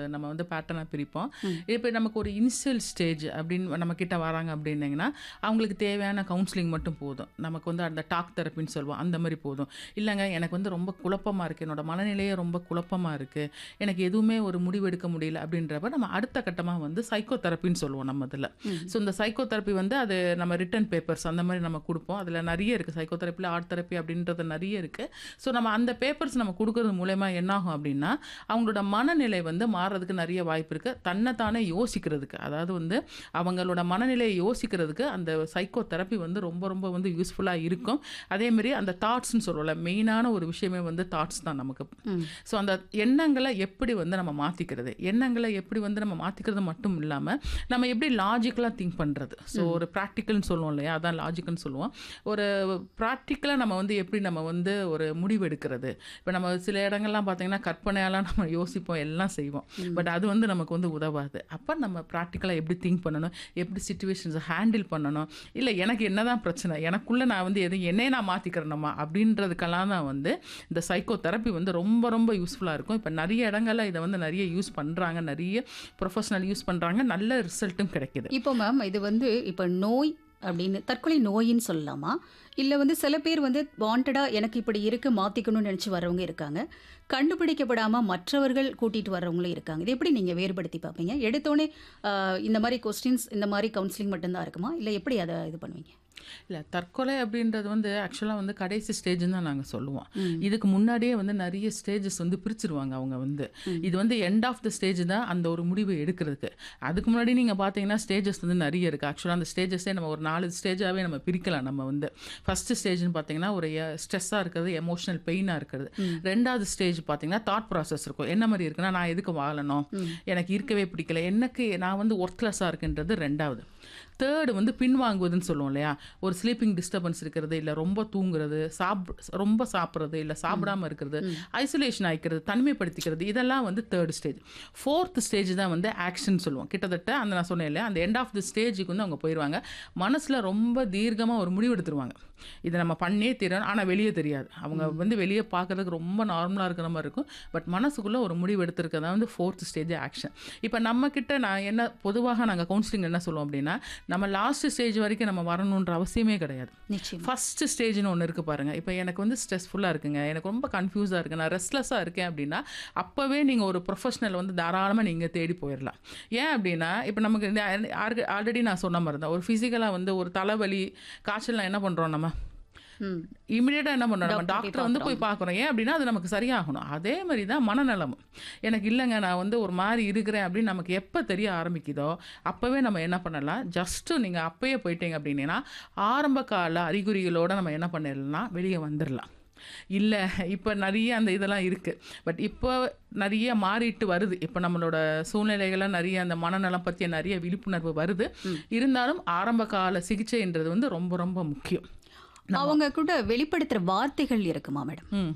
நம்ம வந்து பேட்டர்னாக பிரிப்போம் இப்போ நமக்கு ஒரு இனிஷியல் ஸ்டேஜ் அப்படின்னு நம்ம கிட்ட வராங்க அப்படின்னீங்கன்னா அவங்களுக்கு தேவையான கவுன்சிலிங் மட்டும் போதும் நமக்கு வந்து அந்த டாக் தெரப்பின்னு சொல்லுவோம் அந்த மாதிரி போதும் இல்லைங்க எனக்கு வந்து ரொம்ப குழப்பமாக இருக்குது என்னோட மனநிலையே ரொம்ப குழப்பமாக இருக்குது எனக்கு எதுவுமே ஒரு முடிவு எடுக்க முடியல அப்படின்றப்ப நம்ம அடுத்த கட்டமாக வந்து சைக்கோ தெரப்பின்னு சொல்லுவோம் நம்ம இதில் ஸோ இந்த சைக்கோ தெரப்பி வந்து அது நம்ம ரிட்டன் பேப்பர்ஸ் அந்த மாதிரி நம்ம கொடுப்போம் அதில் நிறைய இருக்குது சைக்கோ தெரப்பியில் ஆர்ட் தெரப்பி அப்படின்றது நிறைய இருக்குது ஸோ நம்ம அந்த பேப்பர்ஸ் நம்ம கொடுக்கறது மூலயமா என்னாகும் அப்படின்னா அவங்களோட மனநிலை வந்து மாறுறதுக்கு நிறைய வாய்ப்பு இருக்குது தன்னைத்தானே யோசிக்கிறதுக்கு அதாவது வந்து அவங்களோட மனநிலையை யோசிக்கிறதுக்கு அந்த சைக்கோ தெரப்பி வந்து ரொம்ப ரொம்ப வந்து யூஸ்ஃபுல்லாக இருக்கும் அதேமாரி அந்த தாட்ஸ்னு சொல்லுவோம்ல மெயினான ஒரு விஷயமே வந்து தாட்ஸ் தான் நமக்கு ஸோ அந்த எண்ணங்களை எப்படி வந்து நம்ம மாற்றிக்கிறது எண்ணங்களை எப்படி வந்து நம்ம மாற்றிக்கிறது மட்டும் இல்லாமல் நம்ம எப்படி லாஜிக்கலாக திங்க் பண்ணுறது ஸோ ஒரு ப்ராக்டிக்கல்னு சொல்லுவோம் இல்லையா அதான் லாஜிக்கல்னு சொல்லுவோம் ஒரு ப்ராக்டிக்கலாக நம்ம வந்து எப்படி நம்ம வந்து ஒரு முடிவு எடுக்கிறது இப்போ நம்ம சில இடங்கள்லாம் பார்த்தீங்கன்னா கற்பனையாலாம் நம்ம யோசிப்போம் எல்லாம் செய்வோம் பட் அது வந்து நமக்கு வந்து உதவாது அப்போ நம்ம ப்ராக்டிக்கலாக எப்படி திங்க் பண்ணணும் எப்படி சுச்சுவேஷன்ஸை ஹேண்டில் பண்ணணும் இல்லை எனக்கு என்னதான் பிரச்சனை எனக்குள்ளே நான் வந்து எது என்னையே நான் மாற்றிக்கிறேனம்மா அப்படின்றதுக்கெல்லாம் தான் வந்து இந்த சைக்கோ தெரப்பி வந்து ரொம்ப ரொம்ப யூஸ்ஃபுல்லாக இருக்கும் இப்போ நிறைய இடங்கள்ல இதை வந்து நிறைய யூஸ் பண்ணுறாங்க நிறைய ப்ரொஃபஷனல் யூஸ் பண்ணுறாங்க நல்ல ரிசல்ட்டும் கிடைக்குது இப்போ மேம் இது வந்து இப்போ நோய் அப்படின்னு தற்கொலை நோயின்னு சொல்லலாமா இல்லை வந்து சில பேர் வந்து வாண்டடாக எனக்கு இப்படி இருக்கு மாற்றிக்கணும்னு நினச்சி வரவங்க இருக்காங்க கண்டுபிடிக்கப்படாமல் மற்றவர்கள் கூட்டிகிட்டு வர்றவங்களும் இருக்காங்க இது எப்படி நீங்கள் வேறுபடுத்தி பார்ப்பீங்க எடுத்தோடனே ஆஹ், இந்த மாதிரி கொஸ்டின்ஸ் இந்த மாதிரி கவுன்சிலிங் மட்டும்தான் இருக்குமா இல்லை எப்படி அதை இது பண்ணுவீங்க இல்லை தற்கொலை அப்படின்றது வந்து ஆக்சுவலாக வந்து கடைசி ஸ்டேஜ்னு தான் நாங்கள் சொல்லுவோம் இதுக்கு முன்னாடியே வந்து நிறைய ஸ்டேஜஸ் வந்து பிரிச்சிருவாங்க அவங்க வந்து இது வந்து எண்ட் ஆஃப் த ஸ்டேஜ் தான் அந்த ஒரு முடிவு எடுக்கிறதுக்கு அதுக்கு முன்னாடி நீங்கள் பார்த்தீங்கன்னா ஸ்டேஜஸ் வந்து நிறைய இருக்குது ஆக்சுவலாக அந்த ஸ்டேஜஸே நம்ம ஒரு நாலு ஸ்டேஜாகவே நம்ம பிரிக்கலாம் நம்ம வந்து ஃபஸ்ட்டு ஸ்டேஜ்னு பார்த்தீங்கன்னா ஒரு ஸ்ட்ரெஸ்ஸாக இருக்கிறது எமோஷனல் பெயினாக இருக்கிறது ரெண்டாவது ஸ்டேஜ் பார்த்தீங்கன்னா தாட் ப்ராசஸ் இருக்கும் என்ன மாதிரி இருக்குன்னா நான் எதுக்கு வாழணும் எனக்கு இருக்கவே பிடிக்கல எனக்கு நான் வந்து ஒர்க்லெஸ்ஸாக இருக்குன்றது ரெண்டாவது தேர்டு வந்து பின்வாங்குவதுன்னு சொல்லுவோம் இல்லையா ஒரு ஸ்லீப்பிங் டிஸ்டர்பன்ஸ் இருக்கிறது இல்லை ரொம்ப தூங்குறது சாப் ரொம்ப சாப்பிட்றது இல்லை சாப்பிடாம இருக்கிறது ஐசோலேஷன் ஆகிக்கிறது தனிமைப்படுத்திக்கிறது இதெல்லாம் வந்து தேர்ட் ஸ்டேஜ் ஃபோர்த் ஸ்டேஜ் தான் வந்து ஆக்ஷன் சொல்லுவோம் கிட்டத்தட்ட அந்த நான் சொன்னேன் இல்லையா அந்த எண்ட் ஆஃப் தி ஸ்டேஜுக்கு வந்து அவங்க போயிடுவாங்க மனசில் ரொம்ப தீர்க்கமாக ஒரு முடிவு எடுத்துருவாங்க இதை நம்ம பண்ணே தீரணும் ஆனால் வெளியே தெரியாது அவங்க வந்து வெளியே பார்க்கறதுக்கு ரொம்ப நார்மலாக இருக்கிற மாதிரி இருக்கும் பட் மனசுக்குள்ளே ஒரு முடிவு எடுத்திருக்கதான் வந்து ஃபோர்த் ஸ்டேஜ் ஆக்ஷன் இப்போ நம்ம கிட்ட நான் என்ன பொதுவாக நாங்கள் கவுன்சிலிங் என்ன சொல்லுவோம் அப்படின்னா நம்ம லாஸ்ட் ஸ்டேஜ் வரைக்கும் நம்ம வரணுன்ற அவசியமே கிடையாது நிச்சயம் ஃபர்ஸ்ட் ஸ்டேஜ்னு ஒன்று இருக்குது பாருங்கள் இப்போ எனக்கு வந்து ஸ்ட்ரெஸ்ஃபுல்லாக இருக்குங்க எனக்கு ரொம்ப கன்ஃபியூஸாக இருக்குது நான் ரெஸ்ட்லெஸ்ஸாக இருக்கேன் அப்படின்னா அப்போவே நீங்கள் ஒரு ப்ரொஃபஷனல் வந்து தாராளமாக நீங்கள் தேடி போயிடலாம் ஏன் அப்படின்னா இப்போ நமக்கு ஆல்ரெடி நான் சொன்ன மாதிரி தான் ஒரு ஃபிசிக்கலாக வந்து ஒரு தலைவலி காய்ச்சல்லாம் என்ன பண்ணுறோம் நம்ம ம் இமிடியேட்டாக என்ன பண்ணுறோம் நம்ம டாக்டர் போய் டாக்டர் வந்து போய் பார்க்குறோம் ஏன் அப்படின்னா அது நமக்கு சரியாகணும் அதே மாதிரி தான் மனநலம் எனக்கு இல்லைங்க நான் வந்து ஒரு மாதிரி இருக்கிறேன் அப்படின்னு நமக்கு எப்போ தெரிய ஆரம்பிக்குதோ அப்போவே நம்ம என்ன பண்ணலாம் ஜஸ்ட்டு நீங்கள் அப்பயே போயிட்டீங்க அப்படின்னா ஆரம்ப கால அறிகுறிகளோட நம்ம என்ன பண்ணிடலாம்னா வெளியே வந்துடலாம் இல்லை இப்போ நிறைய அந்த இதெல்லாம் இருக்குது பட் இப்போ நிறைய மாறிட்டு வருது இப்போ நம்மளோட சூழ்நிலைகள்லாம் நிறைய அந்த மனநலம் பற்றிய நிறைய விழிப்புணர்வு வருது இருந்தாலும் ஆரம்ப கால சிகிச்சைன்றது வந்து ரொம்ப ரொம்ப முக்கியம் அவங்க கூட வெளிப்படுத்துகிற வார்த்தைகள் இருக்குமா மேடம் ம்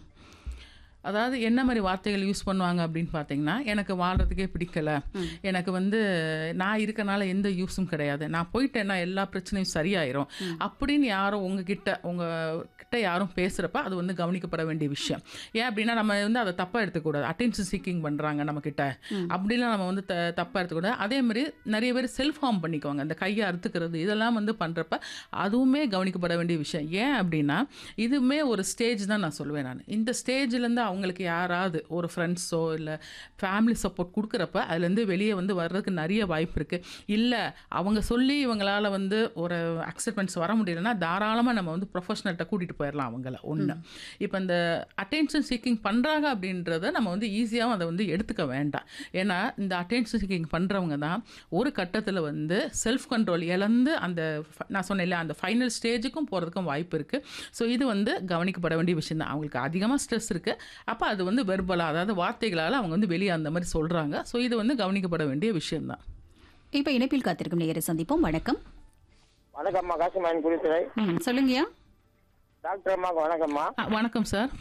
அதாவது என்ன மாதிரி வார்த்தைகள் யூஸ் பண்ணுவாங்க அப்படின்னு பார்த்தீங்கன்னா எனக்கு வாழ்றதுக்கே பிடிக்கல எனக்கு வந்து நான் இருக்கனால எந்த யூஸும் கிடையாது நான் போயிட்டேன்னா எல்லா பிரச்சனையும் சரியாயிரும் அப்படின்னு யாரும் உங்ககிட்ட உங்க கிட்ட யாரும் பேசுகிறப்ப அது வந்து கவனிக்கப்பட வேண்டிய விஷயம் ஏன் அப்படின்னா நம்ம வந்து அதை தப்பாக எடுத்துக்கூடாது அட்டென்ஷன் சீக்கிங் பண்ணுறாங்க நம்ம கிட்ட அப்படிலாம் நம்ம வந்து த தப்பாக எடுத்துக்கூடாது அதே மாதிரி நிறைய பேர் செல்ஃப் ஹார்ம் பண்ணிக்குவாங்க அந்த கையை அறுத்துக்கிறது இதெல்லாம் வந்து பண்ணுறப்ப அதுவுமே கவனிக்கப்பட வேண்டிய விஷயம் ஏன் அப்படின்னா இதுவுமே ஒரு ஸ்டேஜ் தான் நான் சொல்லுவேன் நான் இந்த ஸ்டேஜ்லேருந்து அவங்களுக்கு யாராவது ஒரு ஃப்ரெண்ட்ஸோ இல்லை ஃபேமிலி சப்போர்ட் கொடுக்குறப்ப அதுலேருந்து வெளியே வந்து வர்றதுக்கு நிறைய வாய்ப்பு இருக்குது இல்லை அவங்க சொல்லி இவங்களால வந்து ஒரு அக்செப்டன்ஸ் வர முடியலன்னா தாராளமாக நம்ம வந்து ப்ரொஃபஷனல்கிட்ட கூட்டிகிட்டு போயிடலாம் அவங்கள ஒன்று இப்போ இந்த அட்டென்ஷன் சீக்கிங் பண்ணுறாங்க அப்படின்றத நம்ம வந்து ஈஸியாகவும் அதை வந்து எடுத்துக்க வேண்டாம் ஏன்னா இந்த அட்டென்ஷன் சீக்கிங் பண்ணுறவங்க தான் ஒரு கட்டத்தில் வந்து செல்ஃப் கண்ட்ரோல் இழந்து அந்த ஃப- நான் சொன்னேன் இல்லையா அந்த ஃபைனல் ஸ்டேஜுக்கும் போகிறதுக்கும் வாய்ப்பு இருக்குது ஸோ இது வந்து கவனிக்கப்பட வேண்டிய விஷயம் தான் அவங்களுக்கு அதிகமாக ஸ்ட்ரெஸ் இருக்குது அப்போ அது வந்து வெர்பலாக அதாவது வார்த்தைகளால் அவங்க வந்து வெளியே அந்த மாதிரி சொல்கிறாங்க ஸோ இது வந்து கவனிக்கப்பட வேண்டிய விஷயம்தான் இப்போ இணைப்பில் காத்திருக்கும் நேயரை சந்திப்போம் வணக்கம் வணக்கம்மா காசிமாயன் குறித்துறை ம் சொல்லுங்கய்யா டாக்டர் அம்மா வணக்கம்மா ஆ, வணக்கம் சார்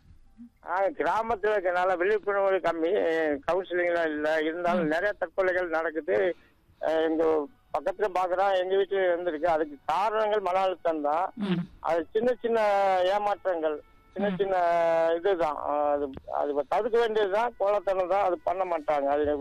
நாங்க கிராமத்துல இருக்கனால விழிப்புணர்வு கம்மி கவுன்சிலிங்லாம் இல்ல இருந்தாலும் நிறைய தற்கொலைகள் நடக்குது அஹ் எங்க பக்கத்துல பாக்குறோம் எங்க வீட்டுல இருந்திருக்கு அதுக்கு காரணங்கள் மன அழுத்தம் தான் அது சின்ன சின்ன ஏமாற்றங்கள் சின்ன சின்ன இதுதான் அது அது தடுக்க வேண்டியதுதான் கோலத்தனம் தான் அது பண்ண மாட்டாங்க அது